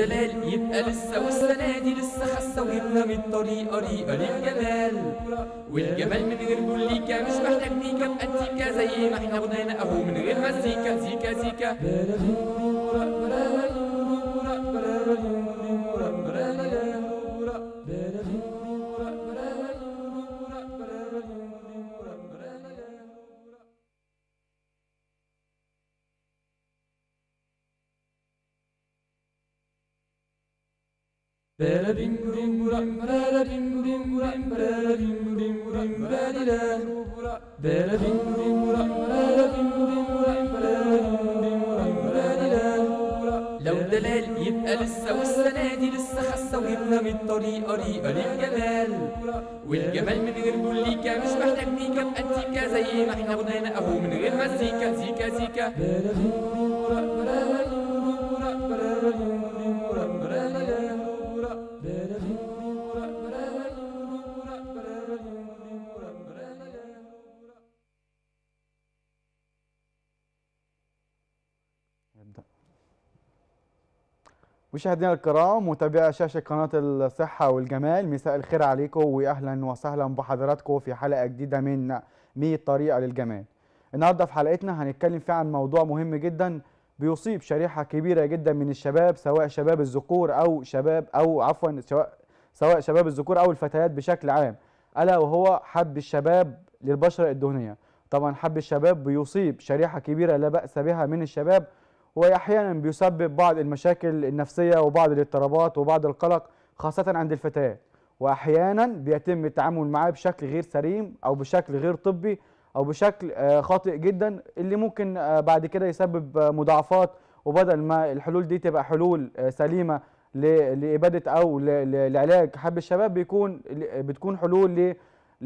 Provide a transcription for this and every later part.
دلال يبقى لسه والسنة دي لسه خسة وجبنا من الطريقة ريقة للجمال والجمال من غير بوليكا مش محتاج ميكا بأنتيكا زي ما احنا غنينا اهو من غير مزيكا زيكا زيكا لو دلال يبقى لسه والسنة دي لسه خسة وجبنا من الطريقة ريقة للجمال والجمال من غير بوليكا مش محتاج ميكا بأنتيكا زي ما احنا غنينا اهو من غير مزيكا زيكا زيكا نبدأ. مشاهدينا الكرام متابعي شاشة قناة الصحة والجمال مساء الخير عليكم وأهلا وسهلا بحضراتكم في حلقة جديدة من 100 طريقة للجمال النهاردة في حلقتنا هنتكلم فيها عن موضوع مهم جدا بيصيب شريحة كبيرة جدا من الشباب سواء شباب الذكور أو شباب أو عفوا سواء سواء شباب الذكور أو الفتيات بشكل عام ألا وهو حب الشباب للبشرة الدهنية طبعا حب الشباب بيصيب شريحة كبيرة لا بأس بها من الشباب واحيانا بيسبب بعض المشاكل النفسيه وبعض الاضطرابات وبعض القلق خاصه عند الفتيات واحيانا بيتم التعامل معاه بشكل غير سليم او بشكل غير طبي او بشكل آه، خاطئ جدا اللي ممكن آه، بعد كده يسبب آه، مضاعفات وبدل ما الحلول دي تبقى حلول آه، سليمه ل- لاباده او ل- ل- لعلاج حب الشباب بيكون بتكون حلول ل-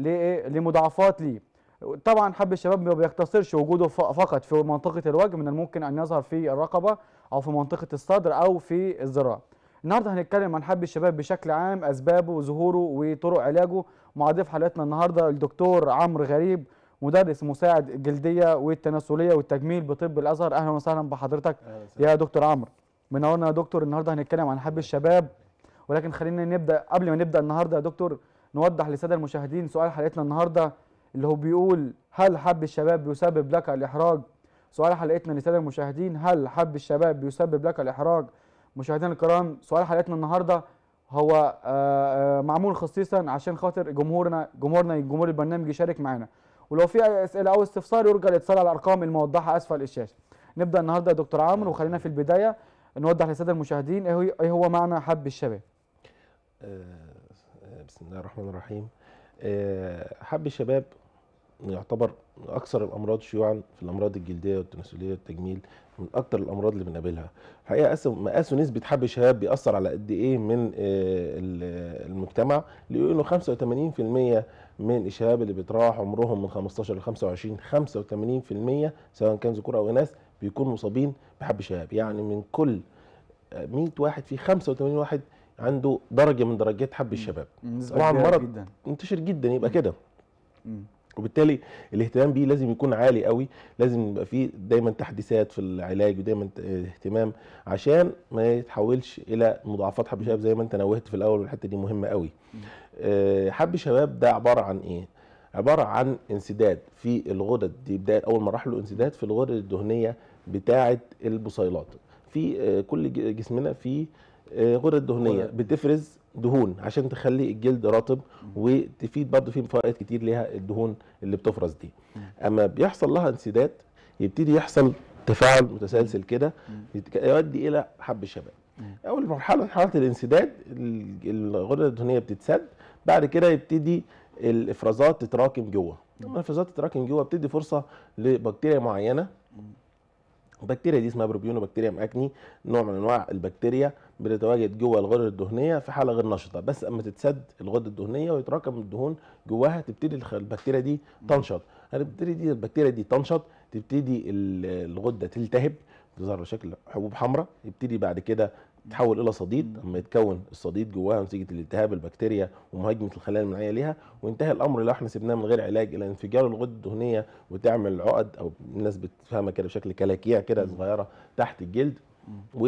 ل- لمضاعفات ليه طبعا حب الشباب ما بيقتصرش وجوده ف- فقط في منطقه الوجه من الممكن ان يظهر في الرقبه او في منطقه الصدر او في الذراع النهارده هنتكلم عن حب الشباب بشكل عام اسبابه وظهوره وطرق علاجه مع ضيف حلقتنا النهارده الدكتور عمرو غريب مدرس مساعد الجلديه والتناسليه والتجميل بطب الازهر اهلا وسهلا بحضرتك يا دكتور عمرو منورنا يا دكتور النهارده هنتكلم عن حب الشباب ولكن خلينا نبدا قبل ما نبدا النهارده يا دكتور نوضح للساده المشاهدين سؤال حلقتنا النهارده اللي هو بيقول هل حب الشباب بيسبب لك الإحراج؟ سؤال حلقتنا للسادة المشاهدين هل حب الشباب بيسبب لك الإحراج؟ مشاهدينا الكرام سؤال حلقتنا النهارده هو آه، آه، معمول خصيصا عشان خاطر جمهورنا جمهورنا جمهور البرنامج يشارك معنا ولو في اي اسئله او استفسار يرجى الاتصال على الارقام الموضحه اسفل الشاشه. نبدا النهارده يا دكتور عمرو وخلينا في البدايه نوضح للساده المشاهدين ايه هو إيه هو معنى حب الشباب؟ آه، بسم الله الرحمن الرحيم آه، حب الشباب يعتبر من اكثر الامراض شيوعا في الامراض الجلديه والتناسليه والتجميل من اكثر الامراض اللي بنقابلها الحقيقه قاسوا مقاسوا نسبه حب الشباب بيأثر على قد ايه من آه، ال- المجتمع ليقولوا انه 85% من الشباب اللي بيتراوح عمرهم من 15 ل 25 85% سواء كان ذكور او اناث بيكونوا مصابين بحب الشباب يعني من كل آه، 100 واحد في 85 واحد عنده درجه من درجات حب الشباب نسبة طبعا كبيرة مرض جدا منتشر جدا يبقى كده مم. وبالتالي الاهتمام بيه لازم يكون عالي قوي لازم يبقى فيه دايما تحديثات في العلاج ودايما ت- اهتمام عشان ما يتحولش الى مضاعفات حب الشباب زي ما انت نوهت في الاول والحته دي مهمه قوي آه، حب الشباب ده عباره عن ايه عباره عن انسداد في الغدد دي بدايه اول مراحله انسداد في الغدد الدهنيه بتاعه البصيلات في آه، كل ج- جسمنا فيه آه، غدد دهنيه غدد. بتفرز دهون عشان تخلي الجلد رطب وتفيد برضه في فوائد كتير ليها الدهون اللي بتفرز دي اما بيحصل لها انسداد يبتدي يحصل تفاعل متسلسل كده يتك- يؤدي الى حب الشباب اول مرحله مرحله الانسداد ال- الغدد الدهنيه بتتسد بعد كده يبتدي الافرازات تتراكم جوه لما الافرازات تتراكم جوه بتدي فرصه لبكتيريا معينه البكتيريا دي اسمها بروبيونو بكتيريا اكني نوع من انواع البكتيريا بتتواجد جوه الغدد الدهنيه في حاله غير نشطه بس اما تتسد الغدد الدهنيه ويتراكم الدهون جواها تبتدي الخ- البكتيريا دي تنشط هتبتدي دي البكتيريا دي تنشط تبتدي ال- الغده تلتهب تظهر شكل حبوب حمراء يبتدي بعد كده تتحول الى صديد لما يتكون الصديد جواها نتيجه الالتهاب البكتيريا ومهاجمه الخلايا المناعيه ليها وانتهى الامر لو احنا سيبناه من غير علاج الى انفجار الغده الدهنيه وتعمل عقد او الناس بتفهمها كده بشكل كلاكيع كده صغيره تحت الجلد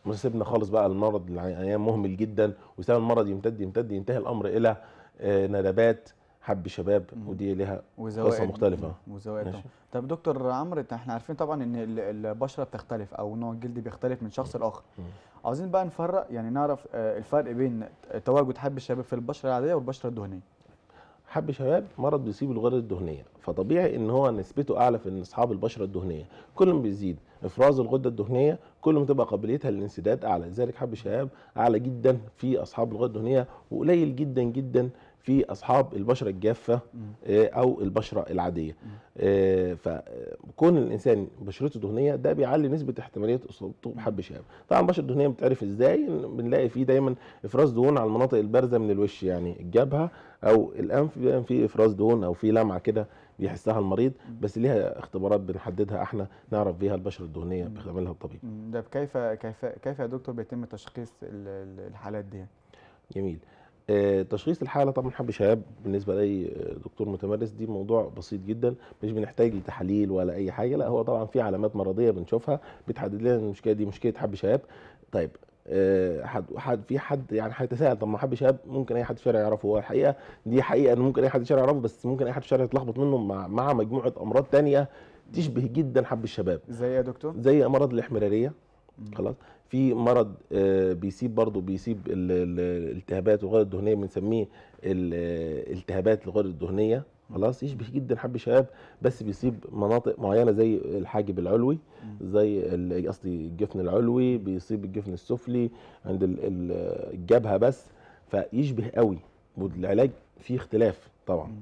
سيبنا خالص بقى المرض العيان مهمل جدا وسبب المرض يمتد يمتد ينتهي الامر الى آه، ندبات حب شباب مم. ودي لها وزوائد قصة مختلفة. وزوائد ماشي. طبعا. طب دكتور عمرو إنت- احنا عارفين طبعا ان ال- البشره بتختلف او نوع الجلد بيختلف من شخص لاخر مم. عاوزين بقى نفرق يعني نعرف آه، الفرق بين تواجد حب الشباب في البشره العاديه والبشره الدهنيه حب شباب مرض بيصيب الغدد الدهنيه فطبيعي ان هو نسبته اعلى في إن اصحاب البشره الدهنيه كل ما بيزيد افراز الغده الدهنيه كل ما تبقى قابليتها للانسداد اعلى لذلك حب الشباب اعلى جدا في اصحاب الغده الدهنيه وقليل جدا جدا في اصحاب البشره الجافه مم. آه، او البشره العاديه آه، فكون الانسان بشرته دهنيه ده بيعلي نسبه احتماليه اصابته بحب شباب طبعا البشره الدهنيه بتعرف ازاي إن بنلاقي فيه دايما افراز دهون على المناطق البارزه من الوش يعني الجبهه او الانف بيبقى في افراز دهون او في لمعه كده بيحسها المريض بس ليها اختبارات بنحددها احنا نعرف بيها البشره الدهنيه مم. بيعملها الطبيب مم. ده كيف كيف كيف يا دكتور بيتم تشخيص ال- ال- الحالات دي جميل آه، تشخيص الحاله طبعا حب شهاب بالنسبه لاي آه، دكتور متمرس دي موضوع بسيط جدا مش بنحتاج لتحاليل ولا اي حاجه لا هو طبعا في علامات مرضيه بنشوفها بتحدد لنا إن المشكله دي مشكله حب شهاب طيب آه، حد حد في حد يعني هيتساءل طب ما حب شهاب ممكن اي حد في الشارع يعرفه هو الحقيقه دي حقيقه ان ممكن اي حد في الشارع يعرفه بس ممكن اي حد في الشارع يتلخبط منه مع مع مجموعه امراض تانية تشبه جدا حب الشباب زي ايه يا دكتور زي مرض الاحمراريه مم. خلاص في مرض آه، بيسيب برضه بيسيب ال- ال- الالتهابات الغدد الدهنيه بنسميه ال- آه، التهابات الغدد الدهنيه خلاص يشبه جدا حب الشباب بس بيسيب مناطق معينه زي الحاجب العلوي زي ال- قصدي الجفن العلوي بيصيب الجفن السفلي عند ال- ال- الجبهه بس فيشبه قوي والعلاج فيه اختلاف طبعا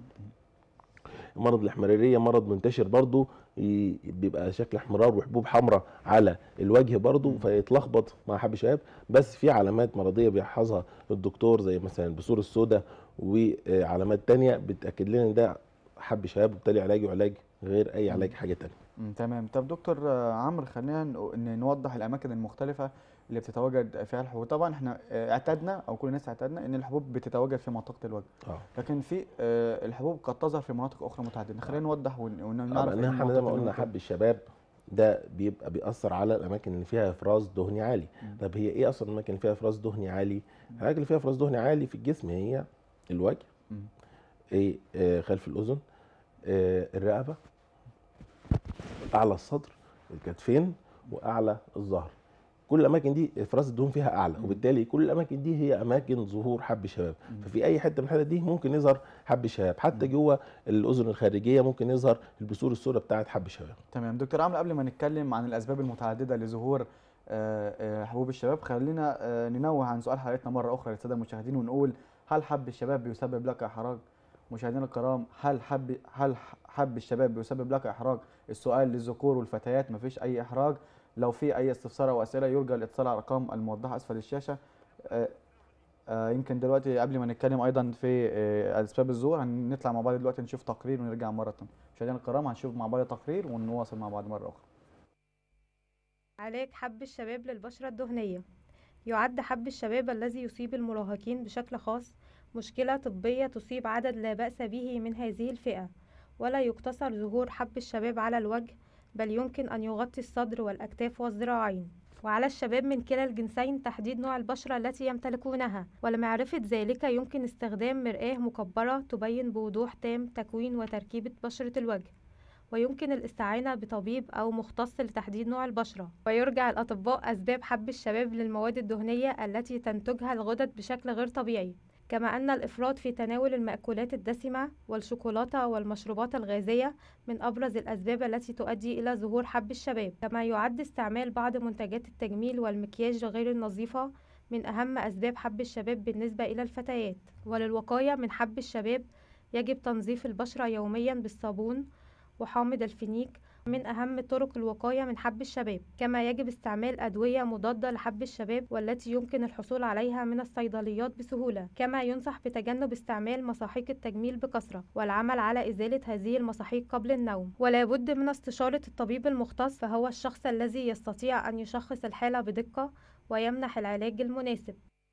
مرض الاحمراريه مرض منتشر برضه ي- بيبقى شكل احمرار وحبوب حمراء على الوجه برضه فيتلخبط مع حب شباب بس في علامات مرضيه بيحفظها الدكتور زي مثلا البثور السوداء وعلامات تانية بتاكد لنا ان ده حب شباب وبالتالي علاجه علاج غير اي علاج حاجه تانية مم، تمام طب دكتور آه، عمرو خلينا نق- ن- نوضح الاماكن المختلفه اللي بتتواجد فيها الحبوب طبعا احنا آه، اعتدنا او كل الناس اعتدنا ان الحبوب بتتواجد في منطقه الوجه اه لكن في آه، الحبوب قد تظهر في مناطق اخرى متعدده خلينا نوضح ون- ونعرف طبعا إيه احنا زي المناطق ما اللي قلنا ممكن- حب الشباب ده بيبقى بيأثر على الأماكن اللي فيها إفراز دهني عالي مم. طب هي إيه أصلا الأماكن اللي فيها إفراز دهني عالي؟ الأماكن اللي فيها إفراز دهني عالي في الجسم هي الوجه مم. إيه آه خلف الأذن آه الرقبة أعلى الصدر الكتفين وأعلى الظهر كل الأماكن دي إفراز الدهون فيها أعلى مم. وبالتالي كل الأماكن دي هي أماكن ظهور حب الشباب مم. ففي أي حتة من الحتت دي ممكن يظهر حب الشباب حتى جوه الأذن الخارجية ممكن يظهر البثور السوداء بتاعت حب الشباب تمام دكتور عمرو قبل ما نتكلم عن الاسباب المتعدده لظهور آه، آه، حبوب الشباب خلينا آه، ننوه عن سؤال حلقتنا مره اخرى للساده المشاهدين ونقول هل حب الشباب بيسبب لك احراج مشاهدينا الكرام هل حب هل حب الشباب بيسبب لك احراج السؤال للذكور والفتيات مفيش اي احراج لو في اي استفسار او اسئله يرجى الاتصال على الارقام الموضحه اسفل الشاشه آه، آه، يمكن دلوقتي قبل ما نتكلم ايضا في آه، اسباب الظهور هنطلع مع بعض دلوقتي نشوف تقرير ونرجع مره ثانيه مشاهدينا الكرام هنشوف مع بعض تقرير ونواصل مع بعض مره اخرى علاج حب الشباب للبشرة الدهنية يعد حب الشباب الذي يصيب المراهقين بشكل خاص مشكلة طبية تصيب عدد لا بأس به من هذه الفئة ولا يقتصر ظهور حب الشباب على الوجه بل يمكن أن يغطي الصدر والأكتاف والذراعين وعلى الشباب من كلا الجنسين تحديد نوع البشرة التي يمتلكونها ولمعرفة ذلك يمكن استخدام مرآة مكبرة تبين بوضوح تام تكوين وتركيبة بشرة الوجه ويمكن الاستعانة بطبيب أو مختص لتحديد نوع البشرة ويرجع الأطباء أسباب حب الشباب للمواد الدهنية التي تنتجها الغدد بشكل غير طبيعي كما أن الإفراط في تناول المأكولات الدسمة والشوكولاتة والمشروبات الغازية من أبرز الأسباب التي تؤدي إلى ظهور حب الشباب كما يعد استعمال بعض منتجات التجميل والمكياج غير النظيفة من أهم أسباب حب الشباب بالنسبة إلى الفتيات وللوقاية من حب الشباب يجب تنظيف البشرة يوميا بالصابون وحامض الفينيك من أهم طرق الوقاية من حب الشباب كما يجب استعمال أدوية مضادة لحب الشباب والتي يمكن الحصول عليها من الصيدليات بسهولة كما ينصح بتجنب استعمال مساحيق التجميل بكثرة والعمل على إزالة هذه المساحيق قبل النوم ولا بد من استشارة الطبيب المختص فهو الشخص الذي يستطيع أن يشخص الحالة بدقة ويمنح العلاج المناسب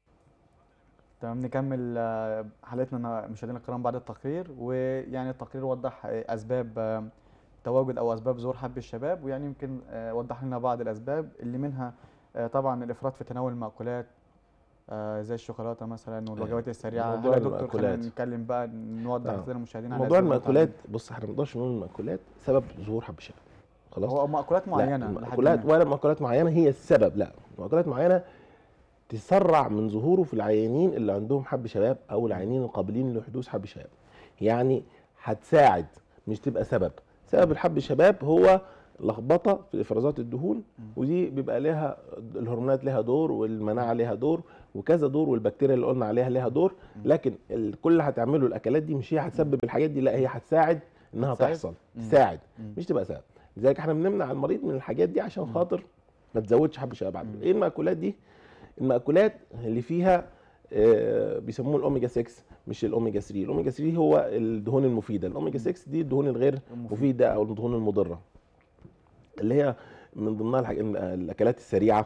تمام نكمل آه، حلقتنا نا- مشاهدينا الكرام بعد التقرير ويعني التقرير وضح آه، اسباب آه، تواجد او اسباب ظهور حب الشباب ويعني يمكن آه، وضح لنا بعض الاسباب اللي منها آه، طبعا الافراط في تناول المأكولات آه، زي الشوكولاته مثلا والوجبات السريعه موضوع هل يا دكتور خلينا المأكولات. نتكلم بقى نوضح آه. كده للمشاهدين على موضوع أسباب المأكولات التعليم. بص احنا ما نقدرش نقول المأكولات سبب ظهور حب الشباب خلاص هو مأكولات معينه لا لحد المأكولات ما. ولا مأكولات معينه هي السبب لا مأكولات معينه تسرع من ظهوره في العيانين اللي عندهم حب شباب او العيانين القابلين لحدوث حب شباب يعني هتساعد مش تبقى سبب سبب الحب الشباب هو لخبطه في افرازات الدهون ودي بيبقى لها الهرمونات لها دور والمناعه لها دور وكذا دور والبكتيريا اللي قلنا عليها لها دور لكن ال- كل اللي هتعمله الاكلات دي مش هي هتسبب الحاجات دي لا هي هتساعد انها هتساعد؟ تحصل مم. تساعد مم. مش تبقى سبب لذلك احنا بنمنع المريض من الحاجات دي عشان خاطر ما تزودش حب الشباب عنده ايه المأكولات دي المأكولات اللي فيها آه، بيسموه الاوميجا 6 مش الاوميجا 3 الاوميجا 3 هو الدهون المفيده الاوميجا 6 دي الدهون الغير المفيد. مفيده او الدهون المضره اللي هي من ضمنها الحاجات الاكلات السريعه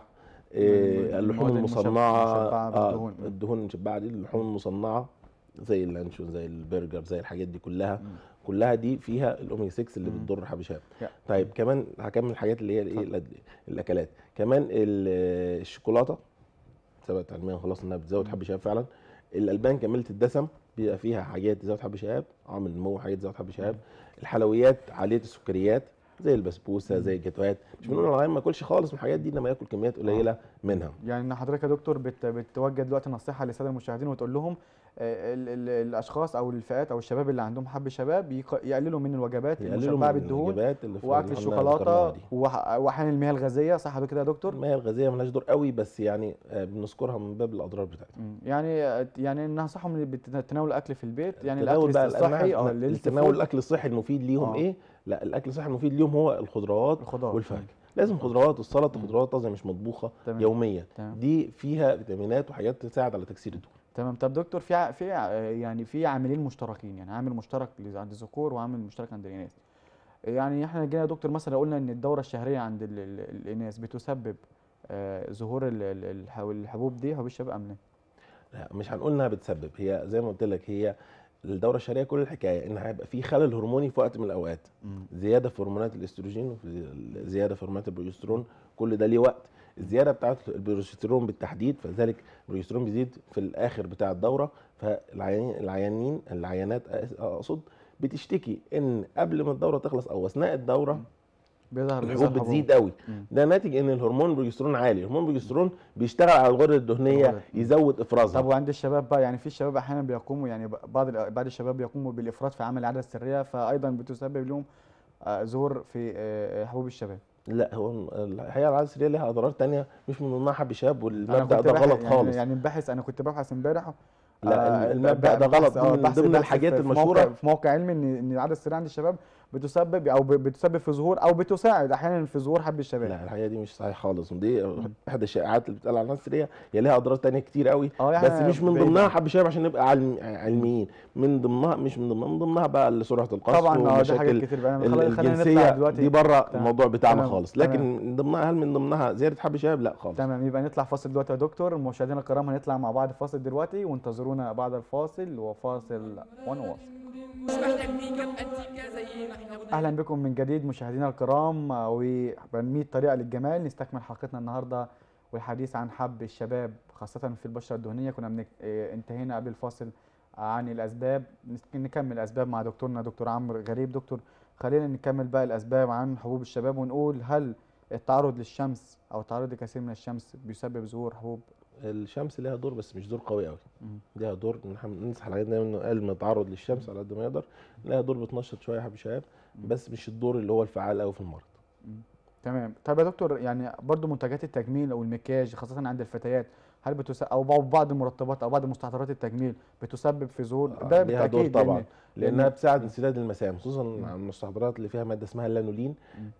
آه، اللحوم المواد المشب- المصنعه المشبعة آه، بالدهون. الدهون المشبعه دي اللحوم المصنعه زي اللانشون زي البرجر زي الحاجات دي كلها كلها دي فيها الاوميجا 6 اللي مم. بتضر حب الشباب يا. طيب كمان هكمل الحاجات اللي هي الايه الأد- الاكلات كمان ال- الشوكولاته ثبت علميا خلاص انها بتزود حب الشباب فعلا الالبان كامله الدسم بيبقى فيها حاجات تزود حب الشباب عامل نمو حاجات تزود حب الشباب الحلويات عاليه السكريات زي البسبوسه زي الجاتوهات مش بنقول العيان ما ياكلش خالص من الحاجات دي انما ياكل كميات قليله منها يعني ان حضرتك يا دكتور بت بتوجه دلوقتي نصيحه للساده المشاهدين وتقول لهم آه، ال ال الاشخاص او الفئات او الشباب اللي عندهم حب شباب يق- يقللوا من الوجبات يقللوا المشبعه من بالدهون الوجبات اللي في- واكل اللي احنا الشوكولاته ذكرناها دي. وح- واحيانا المياه الغازيه صح كده يا دكتور المياه الغازيه ملهاش دور قوي بس يعني آه، بنذكرها من باب الاضرار بتاعتها مم. يعني يعني ننصحهم من بت- تناول الاكل في البيت يعني التناول الاكل بقى الصحي اه اه الليلتي التناول فود، الاكل الصحي المفيد ليهم آه. ايه لا الاكل الصحي المفيد ليهم هو الخضروات الخضار والفاكهه لازم خضروات السلطه خضروات طازجه مش مطبوخه تمام. يوميا تمام. دي فيها فيتامينات وحاجات تساعد على تكسير الدهون تمام طب دكتور في ع- في ع- يعني في عاملين مشتركين يعني عامل مشترك ل- عند الذكور وعامل مشترك عند الاناث يعني احنا جينا يا دكتور مثلا قلنا ان الدوره الشهريه عند ال- ال- الاناث بتسبب آه، ظهور ال- ال- الح- الحبوب دي حبوب الشباب ام لا لا مش هنقول انها بتسبب هي زي ما قلت لك هي الدوره الشهريه كل الحكايه ان هيبقى في خلل هرموني في وقت من الاوقات زياده في هرمونات الاستروجين وفي زياده في هرمونات البروجسترون كل ده ليه وقت الزياده بتاعه البروجسترون بالتحديد فذلك البروجسترون بيزيد في الاخر بتاع الدوره فالعيانين العيانين العيانات أقص- اقصد بتشتكي ان قبل ما الدوره تخلص او اثناء الدوره بيظهر بيظهر الحبوب بتزيد قوي مم. ده ناتج ان الهرمون البروجسترون عالي الهرمون البروجسترون بيشتغل على الغدد الدهنيه الغدد. يزود افرازها طب وعند الشباب بقى يعني في الشباب احيانا بيقوموا يعني ب- بعض ال- بعض الشباب بيقوموا بالافراط في عمل العاده السريه فايضا بتسبب لهم آه، ظهور في آه، حبوب الشباب لا هو الحقيقه العاده السريه لها اضرار تانية مش من ضمنها حب شاب انا والمبدا كنت ده باحث- غلط يعني خالص يعني بحث انا كنت ببحث امبارح لا آه، المبدا ب- ده بحث- غلط آه، من بحث- ضمن بحث الحاجات في- في موقع- المشهوره في موقع علمي ان ان العاده السريه عند الشباب بتسبب او ب- بتسبب في ظهور او بتساعد احيانا في ظهور حب الشباب لا الحقيقه دي مش صحيح خالص ودي احدى الشائعات اللي بتتقال على الناس السريه هي لها اضرار تانية كتير قوي اه يعني بس مش من بعيد ضمنها عن- حب شباب عشان نبقى علم علميين من ضمنها مش من ضمنها من ضمنها بقى سرعه القصف طبعا اه دي حاجات ومشاكل كتير بقى ال- خلينا خلينا نطلع الجنسيه دلوقتي دي بره تمام. الموضوع بتاعنا تمام. خالص لكن تمام. من ضمنها هل من ضمنها زياده حب شباب لا خالص تمام يبقى نطلع فاصل دلوقتي يا دكتور مشاهدينا الكرام هنطلع مع بعض فاصل دلوقتي وانتظرونا بعد الفاصل وفاصل ونواصل مش محتاج ميك اب انتيكا زي ما احنا قلنا اهلا بكم من جديد مشاهدينا الكرام آه، وبنمية طريقه للجمال نستكمل حلقتنا النهارده والحديث عن حب الشباب خاصه في البشره الدهنيه كنا بنك... آه، انتهينا قبل الفاصل عن الاسباب نس- نكمل الاسباب مع دكتورنا دكتور عمرو غريب دكتور خلينا نكمل بقى الاسباب عن حبوب الشباب ونقول هل التعرض للشمس او التعرض لكثير من الشمس بيسبب ظهور حبوب الشمس ليها دور بس مش دور قوي قوي مم. ليها دور ان احنا ننصح العيان دايما انه اقل ما يتعرض للشمس على قد ما يقدر ليها دور بتنشط شويه حب شباب بس مش الدور اللي هو الفعال قوي في المرض تمام طب يا دكتور يعني برضو منتجات التجميل او المكياج خاصه عند الفتيات هل بتس... او بعض- بعض المرطبات او بعض مستحضرات التجميل بتسبب في ظهور آه، ده ليها دور بالتاكيد طبعا لأن- لانها لأن- بتساعد انسداد المسام خصوصا على المستحضرات اللي فيها ماده اسمها اللانولين مم.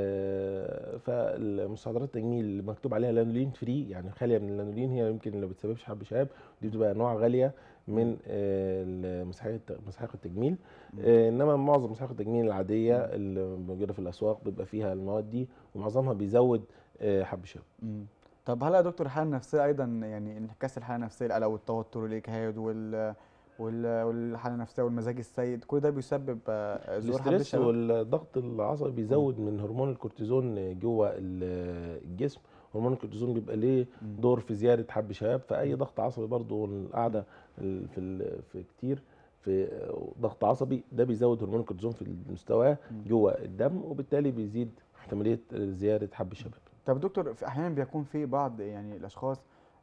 آه فالمستحضرات التجميل اللي مكتوب عليها لانولين فري يعني خاليه من اللانولين هي يمكن اللي ما بتسببش حب شباب دي بتبقى انواع غاليه من آه مساحيق مساحيق التجميل آه انما معظم مساحيق التجميل العاديه اللي موجوده في الاسواق بيبقى فيها المواد دي ومعظمها بيزود آه حب شباب مم. طب هل يا دكتور الحاله النفسيه ايضا يعني انعكاس الحاله النفسيه القلق والتوتر والاجهاد وال وال- والحاله النفسيه والمزاج السيء كل ده بيسبب آه، ظهور حب الاسترس الشباب والضغط العصبي بيزود من هرمون الكورتيزون جوه ال- الجسم هرمون الكورتيزون بيبقى ليه مم. دور في زياده حب الشباب فاي ضغط عصبي برضه القعده ال- في ال- في كتير في ضغط عصبي ده بيزود هرمون الكورتيزون في مستواه مم. جوه الدم وبالتالي بيزيد احتماليه زياده حب الشباب طب دكتور في احيانا بيكون في بعض يعني الاشخاص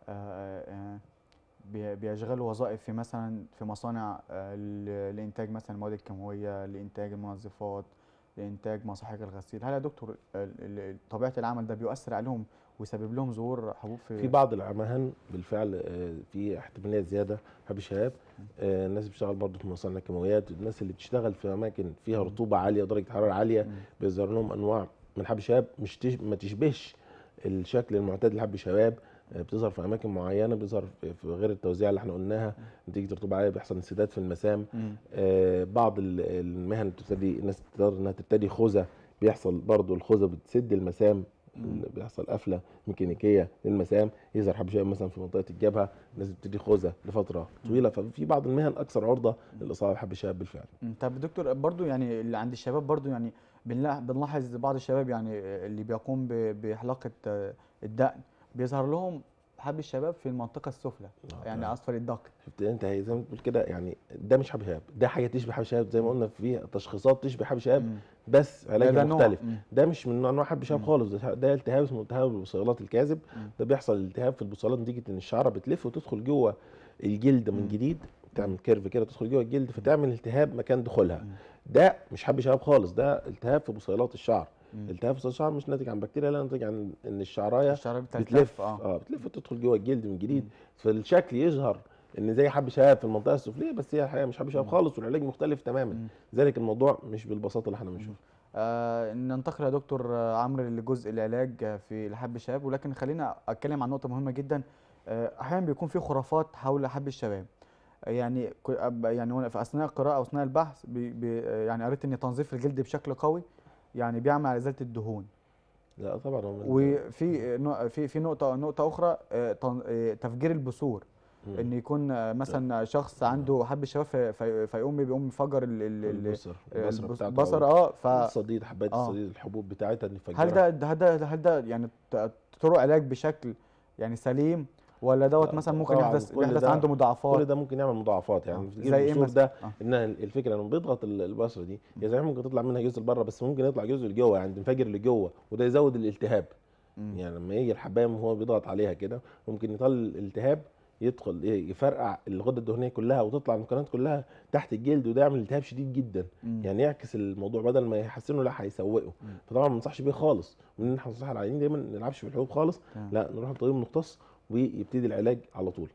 آه، آه، بي- بيشغلوا وظائف في مثلا في مصانع آه، ل- لانتاج مثلا المواد الكيماويه لانتاج المنظفات لانتاج مصاحيق الغسيل هل يا دكتور ال- ال- طبيعه العمل ده بيؤثر عليهم ويسبب لهم ظهور حبوب في في بعض العمهان بالفعل آه، في احتماليه زياده حب الشباب آه، الناس اللي بتشتغل برضه في مصانع الكيماويات الناس اللي بتشتغل في اماكن فيها رطوبه عاليه درجه حراره عاليه مم. بيظهر لهم انواع من حب الشباب مش تش... ما تشبهش الشكل المعتاد لحب الشباب آه، بتظهر في اماكن معينه بيظهر في في غير التوزيع اللي احنا قلناها نتيجه رطوبه عاليه بيحصل انسداد في المسام مم. آه، بعض ال- المهن بتبتدي الناس تقدر انها تبتدي خوذه بيحصل برضو الخوذه بتسد المسام مم. بيحصل قفله ميكانيكيه للمسام يظهر حب شباب مثلا في منطقه الجبهه الناس بتبتدي خوذه لفتره طويله ففي بعض المهن اكثر عرضه للاصابه بحب الشباب بالفعل مم. طب دكتور برضو يعني اللي عند الشباب برضو يعني بنلا- بنلاحظ بعض الشباب يعني اللي بيقوم ب- بحلاقه آه، الدقن بيظهر لهم حب الشباب في المنطقه السفلى آه، يعني آه. اسفل الدقن شفت انت هي زي ما بتقول كده يعني ده مش حب شباب ده حاجه تشبه حب شباب زي ما قلنا في تشخيصات تشبه حب شباب مم. بس ده علاجها نوع. مختلف مم. ده مش من انواع حب شباب مم. خالص ده, ده التهاب اسمه التهاب البصيلات الكاذب مم. ده بيحصل التهاب في البصيلات نتيجه ان الشعره بتلف وتدخل جوه الجلد من مم. جديد تعمل كيرف كده تدخل جوه الجلد فتعمل التهاب مكان دخولها مم. ده مش حب شباب خالص ده التهاب في بصيلات الشعر مم. التهاب في بصيلات الشعر مش ناتج عن بكتيريا لا ناتج عن ان الشعرايه الشعر بتلف اه اه بتلف وتدخل جوه الجلد من جديد فالشكل يظهر ان زي حب شباب في المنطقه السفليه بس هي الحقيقه مش حب شباب مم. خالص والعلاج مختلف تماما مم. ذلك الموضوع مش بالبساطه اللي احنا بنشوفها آه ننتقل يا دكتور آه، عمرو لجزء العلاج آه، في الحب الشباب ولكن خلينا اتكلم عن نقطه مهمه جدا آه، احيانا بيكون في خرافات حول حب الشباب آه، يعني ك- أب- يعني وأنا في اثناء القراءه او اثناء البحث بي بي آه، يعني قريت ان تنظيف الجلد بشكل قوي يعني بيعمل على ازاله الدهون لا طبعا هو من- وفي نق- في في نقطه نقطه اخرى آه، تن- آه، تفجير البثور مم. ان يكون آه، مثلا شخص عنده حب الشباب في- في- فيقوم بيقوم يفجر ال- ال- ال- البصر البصر البص- بتاعته البصر أو اه ف الصديد حبات آه. الصديد الحبوب بتاعتها اللي هل فجرها ده هل ده هل ده يعني ت- طرق علاج بشكل يعني سليم ولا دوت لا، مثلا ممكن طبعاً يحدث كل يحدث ده- عنده كل مضاعفات ده ممكن يعمل مضاعفات يعني آه. تجيب زي ايه البثور مثلا؟ ده آه. ان الفكره انه بيضغط ال- البصره دي هي صحيح ممكن تطلع منها جزء لبره بس ممكن يطلع جزء لجوه يعني تنفجر لجوه وده يزود الالتهاب مم. يعني لما يجي الحبايه وهو بيضغط عليها كده ممكن يطلع الالتهاب يدخل إيه، يفرقع الغده الدهنيه كلها وتطلع المكونات كلها تحت الجلد وده يعمل التهاب شديد جدا مم. يعني يعكس الموضوع بدل ما يحسنه لا هيسوقه مم. فطبعا ما ننصحش بيه خالص وان احنا ننصح العيانين دايما ما نلعبش في الحبوب خالص تمام. لا نروح لطبيب مختص ويبتدي العلاج على طول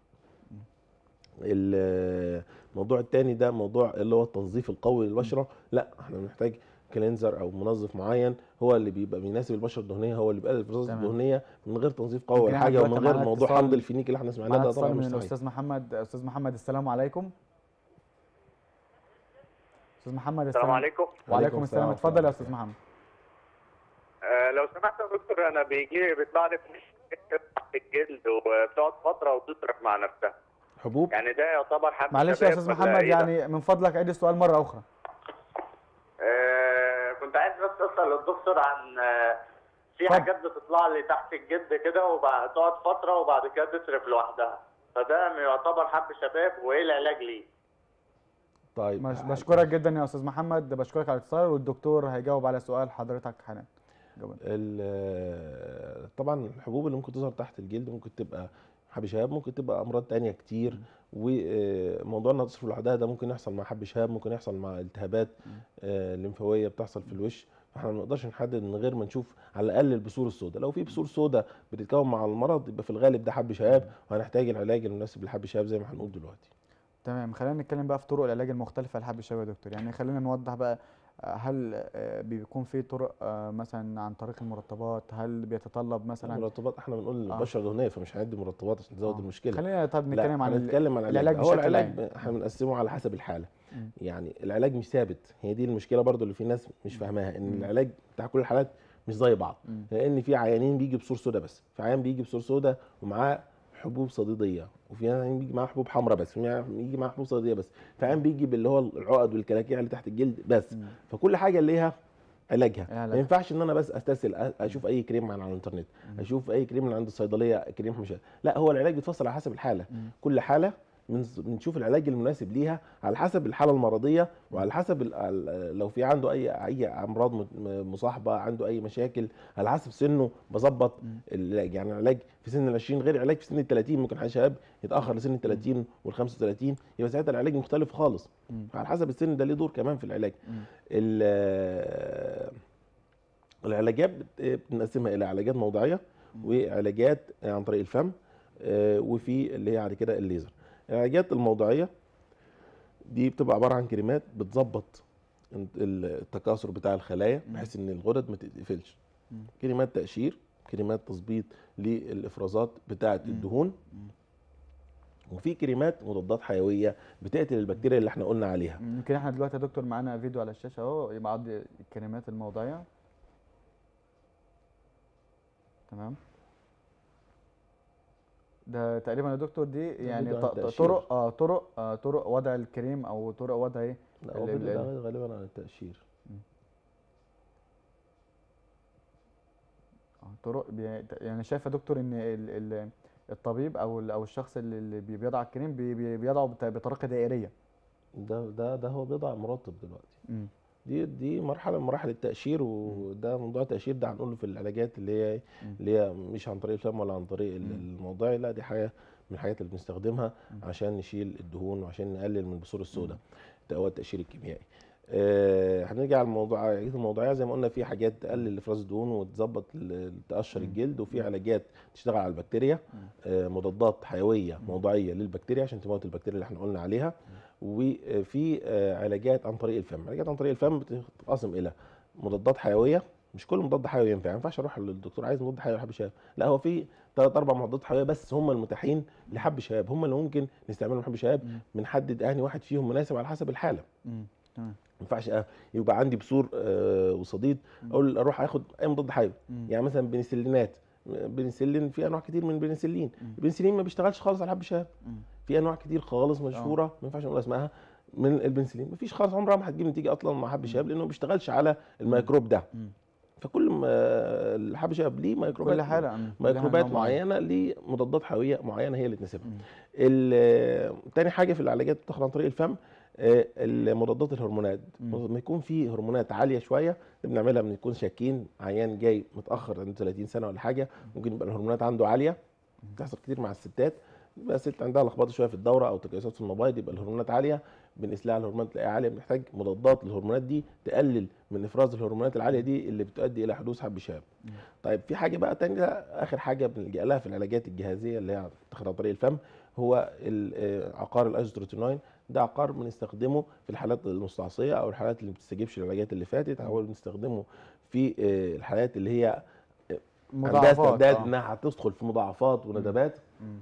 الموضوع التاني ده موضوع اللي هو التنظيف القوي للبشره لا احنا بنحتاج كلينزر او منظف معين هو اللي بيبقى بيناسب البشره الدهنيه هو اللي بيقلل الافرازات تمام. الدهنيه من غير تنظيف قوي يمكن ولا احنا حاجه دلوقتي ومن غير معانا موضوع اتصال- حمض الفينيك اللي احنا سمعناه معانا ده اتصال طبعا من مش صحيح الاستاذ محمد استاذ محمد السلام عليكم استاذ محمد السلام عليكم وعليكم وعليكم السلام السلام اتفضل يا ورحمة استاذ محمد آه لو سمحت يا دكتور انا بيجي بيطلع لي في الجلد وبتقعد فتره وتصرف مع نفسها حبوب يعني ده يعتبر حب معلش يا شباب استاذ ولا محمد إيه ده؟ يعني من فضلك عيد السؤال مره اخرى آه كنت عايز بس اسال الدكتور عن آه في اتفضل. حاجات بتطلع لي تحت الجلد كده وتقعد فتره وبعد كده تصرف لوحدها فده يعتبر حب شباب وايه العلاج ليه؟ طيب مش- بشكرك جدا يا استاذ محمد بشكرك على الاتصال والدكتور هيجاوب على سؤال حضرتك حالا جاوب. ال- طبعا الحبوب اللي ممكن تظهر تحت الجلد ممكن تبقى حب شهاب ممكن تبقى امراض تانية كتير وموضوع انها تصرف لوحدها ده ممكن يحصل مع حب شهاب ممكن يحصل مع التهابات آه، لمفاويه بتحصل في الوش فاحنا ما نقدرش نحدد من غير ما نشوف على الاقل البثور السوداء لو في بثور سوداء بتتكون مع المرض يبقى في الغالب ده حب شهاب وهنحتاج العلاج المناسب لحب شهاب زي ما هنقول دلوقتي تمام خلينا نتكلم بقى في طرق العلاج المختلفه لحب الشباب يا دكتور يعني خلينا نوضح بقى آه، هل آه، بيكون في طرق آه، مثلا عن طريق المرطبات هل بيتطلب مثلا المرطبات احنا بنقول آه. البشره دهنيه فمش هنعد مرطبات عشان نزود آه. المشكله خلينا طب لا، نتكلم عن ال- هنتكلم عن العلاج العلاج هو بشكل العلاج عام. احنا بنقسمه على حسب الحاله مم. يعني العلاج مش ثابت هي دي المشكله برضو اللي في ناس مش فاهماها ان مم. العلاج بتاع كل الحالات مش زي بعض مم. لان في عيانين بيجي بصور سودا بس في عيان بيجي بصور سودا ومعاه حبوب صديديه وفي عيان بيجي معاه حبوب حمراء بس في عيان بيجي معاه حبوب صديديه بس في عيان بيجي باللي هو العقد والكلاكيع اللي تحت الجلد بس مم. فكل حاجه ليها علاجها العلاج. ما ينفعش ان انا بس استسهل أ- اشوف اي كريم من على الانترنت اشوف اي كريم من عند الصيدليه كريم مش لا هو العلاج بيتفصل على حسب الحاله مم. كل حاله بنز- بنشوف العلاج المناسب ليها على حسب الحاله المرضيه وعلى حسب ال- ال- لو في عنده اي اي امراض م- م- مصاحبه عنده اي مشاكل على حسب سنه بظبط العلاج يعني العلاج في سن ال 20 غير العلاج في سن ال 30 ممكن حد شباب يتاخر لسن ال 30 وال 35 يبقى ساعتها العلاج مختلف خالص مم. على حسب السن ده ليه دور كمان في العلاج مم. ال- العلاجات بت- بنقسمها الى علاجات موضعيه وعلاجات عن طريق الفم آه، وفي اللي هي بعد كده الليزر العلاجات الموضعيه دي بتبقى عباره عن كريمات بتظبط التكاثر بتاع الخلايا بحيث ان الغدد ما تتقفلش مم. كريمات تقشير كريمات تظبيط للافرازات بتاعه الدهون وفي كريمات مضادات حيويه بتقتل البكتيريا اللي احنا قلنا عليها يمكن احنا دلوقتي يا دكتور معانا فيديو على الشاشه اهو بعض الكلمات الموضعيه تمام ده تقريبا يا دكتور دي يعني فيديو ط- عن ط- التقشير. طرق آه طرق آه طرق وضع الكريم او طرق وضع ايه لا هو ال- فيديو ال- ده غالبا عن التقشير آه، طرق بي- يعني شايف يا دكتور ان ال- ال- الطبيب او ال- او الشخص اللي اللي بي- بيضع الكريم بي- بي- بيضعه بط- بطريقه دائريه ده ده ده هو بيضع مرطب دلوقتي مم. دي دي مرحله من مراحل التقشير وده موضوع التقشير ده هنقوله في العلاجات اللي هي مم. اللي هي مش عن طريق الفم ولا عن طريق ال- الموضعي لا دي حاجه من الحاجات اللي بنستخدمها عشان نشيل الدهون وعشان نقلل من البثور السوداء ده هو التقشير الكيميائي آه هنرجع للموضوع العلاجات الموضعيه زي ما قلنا في حاجات تقلل افراز الدهون وتظبط ال- تقشر الجلد وفي علاجات تشتغل على البكتيريا آه مضادات حيويه موضعيه للبكتيريا عشان تموت البكتيريا اللي احنا قلنا عليها وفي آه علاجات عن طريق الفم علاجات عن طريق الفم بتنقسم الى مضادات حيويه مش كل مضاد حيوي ينفع ما ينفعش اروح للدكتور عايز مضاد حيوي لحب شباب لا هو في ثلاث اربع مضادات حيويه بس هم المتاحين لحب شباب هم اللي ممكن نستعملهم لحب شباب بنحدد انهي واحد فيهم مناسب على حسب الحاله مم. تمام ما ينفعش أ- يبقى عندي بثور آه، وصديد اقول اروح اخد اي مضاد حيوي مم. يعني مثلا بنسلينات بنسلين في انواع كتير من البنسلين البنسلين ما بيشتغلش خالص على حب الشباب مم. في انواع كتير خالص مشهوره ما ينفعش نقول اسمها من البنسلين مفيش خالص عمرها ما هتجيب نتيجه اصلا مع حب الشباب لانه ما بيشتغلش على الميكروب ده مم. فكل ما الحب الشباب ليه ميكروبات كل حاله مم. كل ميكروبات حالة نوع معين. معينه لمضادات حيويه معينه هي اللي تناسبها مم. ال- تاني حاجه في العلاجات بتدخل عن طريق الفم آه، المضادات الهرمونات مم. لما يكون في هرمونات عاليه شويه بنعملها بنكون شاكين عيان جاي متاخر عنده 30 سنه ولا حاجه ممكن يبقى الهرمونات عنده عاليه بتحصل كتير مع الستات يبقى ست عندها لخبطه شويه في الدوره او تكيسات في المبايض يبقى الهرمونات عاليه بنقيس لها الهرمونات تلاقيها عاليه بنحتاج مضادات للهرمونات دي تقلل من افراز الهرمونات العاليه دي اللي بتؤدي الى حدوث حب شاب طيب في حاجه بقى تانية اخر حاجه بنلجا لها في العلاجات الجهازيه اللي هي بتاخد عن طريق الفم هو ال- آه، عقار الايزوتروتينوين ده عقار بنستخدمه في الحالات المستعصيه او الحالات اللي ما بتستجيبش للعلاجات اللي فاتت او بنستخدمه في آه، الحالات اللي هي عندها مضاعفات استعداد آه. انها هتدخل في مضاعفات وندبات مم.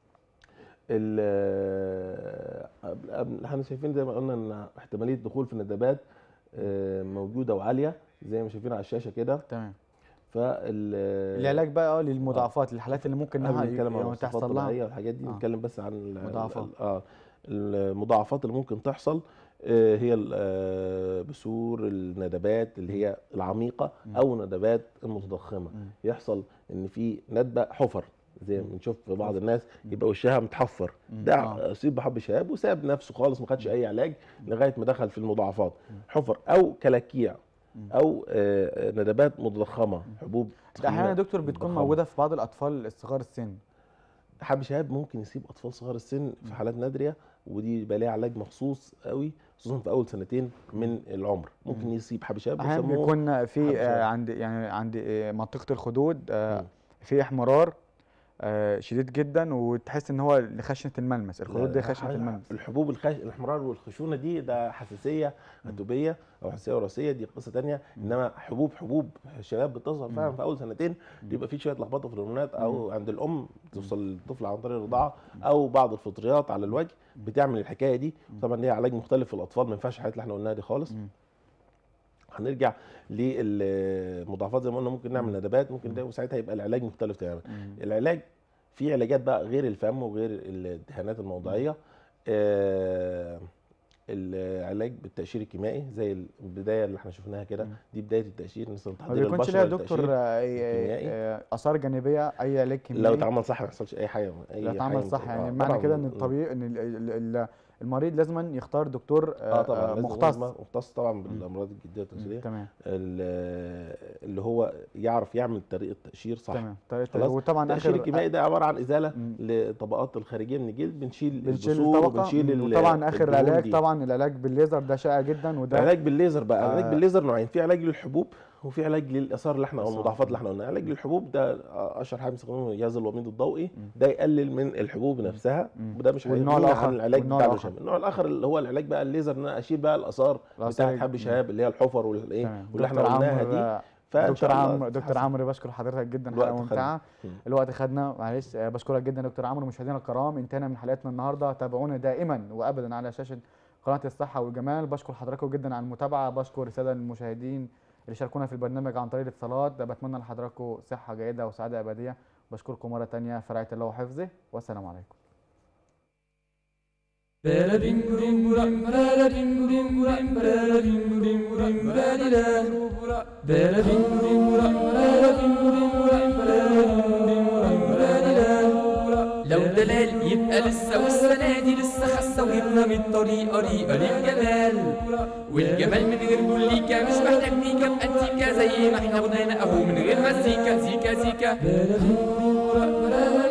ال- قبل- قبل- احنا شايفين زي ما قلنا ان احتماليه دخول في الندبات آه، موجوده وعاليه زي ما شايفين على الشاشه كده تمام فال العلاج بقى اه للمضاعفات الحالات اللي ممكن قبل انها ما نتكلم عن يعني الوصفات تحصل الطبيعيه لها والحاجات دي آه. نتكلم بس عن ال- مضاعفات. ال- اه المضاعفات اللي ممكن تحصل آه، هي البثور الندبات اللي هي العميقه او الندبات المتضخمه يحصل ان في ندبه حفر زي ما بنشوف في بعض الناس يبقى وشها متحفر ده آه. اصيب بحب شهاب وساب نفسه خالص ما خدش اي علاج لغايه ما دخل في المضاعفات حفر او كلاكيع او آه، ندبات متضخمه حبوب ده احيانا يا تخينة دكتور بتكون متضخمة. موجوده في بعض الاطفال الصغار السن حب شهاب ممكن يصيب اطفال صغار السن في حالات نادره ودي يبقى ليها علاج مخصوص قوي خصوصا في اول سنتين من العمر ممكن يصيب حب شهاب احيانا بيسموه بيكون في حب آه شهاب. عند يعني عند آه منطقه الخدود آه مم. في احمرار آه شديد جدا وتحس ان هو لخشنه الملمس الخدود دي لا، خشنه حاجة- الملمس الحبوب الخش... الاحمرار والخشونه دي ده حساسيه هتوبيه او حساسيه وراثيه دي قصه تانية انما حبوب حبوب الشباب بتظهر فعلا في اول سنتين بيبقى في شويه لخبطه في الهرمونات او عند الام توصل للطفل عن طريق الرضاعه او بعض الفطريات على الوجه بتعمل الحكايه دي طبعا ليها علاج مختلف في الاطفال ما ينفعش الحاجات اللي احنا قلناها دي خالص مم. هنرجع للمضاعفات زي ما قلنا ممكن نعمل ندبات ممكن ده وساعتها يبقى العلاج مختلف تماما العلاج في علاجات بقى غير الفم وغير الدهانات الموضعيه آه، العلاج بالتقشير الكيميائي زي البدايه اللي احنا شفناها كده مم. دي بدايه التقشير مثلا ما تحضير بيكونش البشره ليها دكتور للتقشير. آه، الكيميائي. آه، اثار جانبيه اي علاج لو كيميائي اتعمل صح ما يحصلش اي حاجه اي لا حاجة اتعمل صح ممكن- يعني آه، معنى طبعاً. كده ان مم. الطبيب ان ال- ال- ال- المريض لازما يختار دكتور اه آه، طبعا آه، لازم مختص يكون مختص طبعا بالامراض الجلديه مم، والتناسليه تمام ال- اللي هو يعرف يعمل طريقه تقشير صح تمام طريقة- خلاص؟ وطبعا التقشير اخر الكيميائي ده عباره عن ازاله مم. للطبقات الخارجيه من الجلد بنشيل بنشيل البثور الطبقه وبنشيل ال- وطبعا اخر الدهون علاج دي. طبعا العلاج بالليزر ده شائع جدا وده العلاج بالليزر بقى العلاج آه. بالليزر نوعين في علاج للحبوب وفي علاج للاثار اللي احنا او الآثار. المضاعفات اللي احنا قلناها علاج للحبوب ده اشهر حاجه بنستخدمه الجهاز الوميض الضوئي مم. ده يقلل من الحبوب نفسها مم. وده مش والنوع هيغنينا الآخر؟ عن العلاج والنوع بتاع الآخر؟ الشهاب النوع الاخر اللي هو العلاج بقى الليزر ان انا اشيل بقى الاثار الآثار بتاعت حب مم. الشهاب اللي هي الحفر والايه تمام. واللي احنا دكتور قلناها عمرو، دي آه، فإن دكتور شاء الله عمرو دكتور تتحسن. عمرو بشكر حضرتك جدا الوقت حلقه خدنا. ممتعه مم. الوقت خدنا معلش آه، بشكرك جدا يا دكتور عمرو مشاهدينا الكرام انتهينا من حلقتنا النهارده تابعونا دائما وابدا على شاشه قناه الصحه والجمال بشكر حضراتكم جدا على المتابعه بشكر الساده المشاهدين اللي شاركونا في البرنامج عن طريق الاتصالات بتمنى لحضراتكم صحه جيده وسعاده ابديه بشكركم مره تانية في رعايه الله وحفظه والسلام عليكم لو دلال يبقى لسه والسنة دي لسه خسة وجبنا من الطريقة ريقة للجمال والجمال من غير بوليكا مش محتاج ميكا بأنتيكا زي ما احنا قلنا اهو من غير مزيكا زيكا زيكا